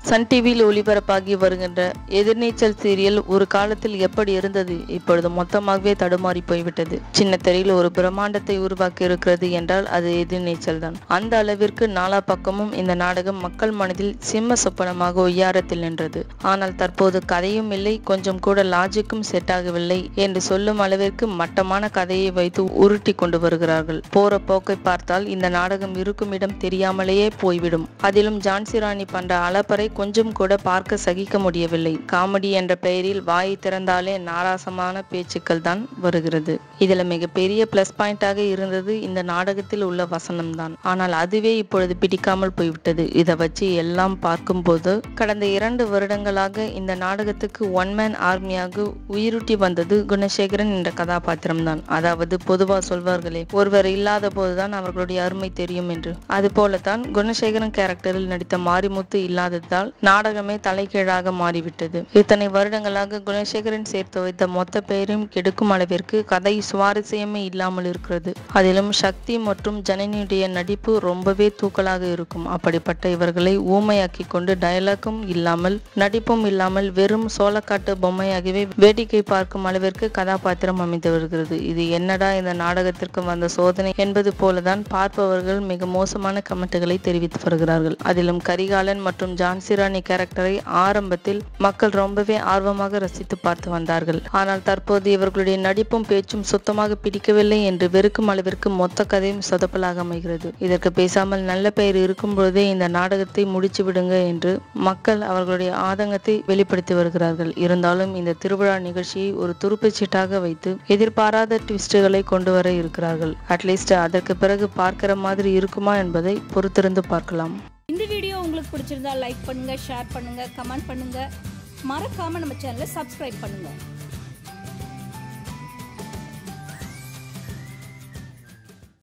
Sun டிவியில் ஒளிபரப்பாகி வருகின்ற எதிர்நீச்சல் serial ஒரு காலத்தில் எப்படி இருந்தது இப்பொழுது மொத்தமாகவே தடுமாறி போய்விட்டது சின்ன திரையில் ஒரு பிரம்மாண்டத்தை உருவாக்கி இருக்கிறது என்றால் அது எதிர்நீச்சல் தான் அந்த அளவிற்கு நாலா பக்கமும் இந்த நாடகம் மக்கள் மனதில் சிம்ம சொப்பனமாக உய்யாரத்தில் நின்றது ஆனால் தற்போது கதையும் இல்லை கொஞ்சம் கூட லாஜிக்கும் செட் ஆகவில்லை என்று சொல்லும் அளவிற்கு மட்டமான கதையை வைத்து உருட்டி கொண்டு வருகிறார்கள் போற போக்கை பார்த்தால் இந்த நாடகம் இருக்கும் இடம் தெரியாமலேயே போய்விடும் அதிலும் ஜான்சி ராணி பண்ற அலப்பறை கொஞ்சம் கூட பார்க்க சகிக்க முடியவில்லை காமெடி என்ற பெயரில் வாயை திறந்தாலே நாராசமான பேச்சுக்கள் தான் வருகிறது இதுல மிகப்பெரிய பிளஸ் பாயிண்டாக இருந்தது இந்த நாடகத்தில் உள்ள வசனம் தான் ஆனால் அதுவே இப்பொழுது பிடிக்காமல் போய்விட்டது இதை வச்சு எல்லாம் பார்க்கும்போது கடந்த இரண்டு வருடங்களாக இந்த நாடகத்துக்கு ஒன் மேன் ஆர்மியாக உயிருட்டி வந்தது குணசேகரன் என்ற கதாபாத்திரம் தான் அதாவது பொதுவா சொல்வார்களே ஒருவர் இல்லாத போதுதான் அவர்களுடைய அருமை தெரியும் என்று அது போலத்தான் குணசேகரன் கேரக்டரில் நடித்த மாரிமுத்து இல்லாததால் நாடகமே தலைகீழாக மாறிவிட்டது இத்தனை வருடங்களாக குணசேகரன் சேர்த்து வைத்த மொத்த பெயரையும் கெடுக்கும் அளவிற்கு கதை சுவாரஸ்யமே இல்லாமல் இருக்கிறது அதிலும் சக்தி மற்றும் ஜனனியுடைய நடிப்பு ரொம்பவே தூக்கலாக இருக்கும் அப்படிப்பட்ட இவர்களை ஊமையாக்கி கொண்டு டயலாக்கும் இல்லாமல் நடிப்பும் இல்லாமல் வெறும் சோளக்காட்டு பொம்மையாகவே வேடிக்கை பார்க்கும் அளவிற்கு கதாபாத்திரம் அமைந்து வருகிறது இது என்னடா இந்த நாடகத்திற்கு வந்த சோதனை என்பது போலதான் பார்ப்பவர்கள் மிக மோசமான கமெண்ட்டுகளை தெரிவித்து வருகிறார்கள் அதிலும் கரிகாலன் மற்றும் ஜான்சிராணி கேரக்டரை ஆரம்பத்தில் மக்கள் ரொம்பவே ஆர்வமாக ரசித்து பார்த்து வந்தார்கள் ஆனால் தற்போது இவர்களுடைய நடிப்பும் பேச்சும் சுத்தமாக பிடிக்கவில்லை என்று வெறுக்கும் அளவிற்கு மொத்த கதையும் சொதப்பலாக அமைகிறது இதற்கு பேசாமல் நல்ல பெயர் இருக்கும் பொழுதே இந்த நாடகத்தை முடிச்சு விடுங்க என்று மக்கள் அவர்களுடைய ஆதங்கத்தை வெளிப்படுத்தி வருகிறார்கள் இருந்தாலும் இந்த திருவிழா நிகழ்ச்சியை ஒரு துருப்புச் சீட்டாக வைத்து எதிர்பாராத ட்விஸ்டுகளை கொண்டு வர இருக்கிறார்கள் அட்லீஸ்ட் அதற்கு பிறகு பார்க்கிற மாதிரி இருக்குமா என்பதை பொறுத்திருந்து பார்க்கலாம் இந்த வீடியோ உங்களுக்கு பிடிச்சிருந்தா லைக் பண்ணுங்க ஷேர் பண்ணுங்க கமெண்ட் பண்ணுங்க மறக்காம நம்ம சேனலை சப்ஸ்கிரைப் பண்ணுங்க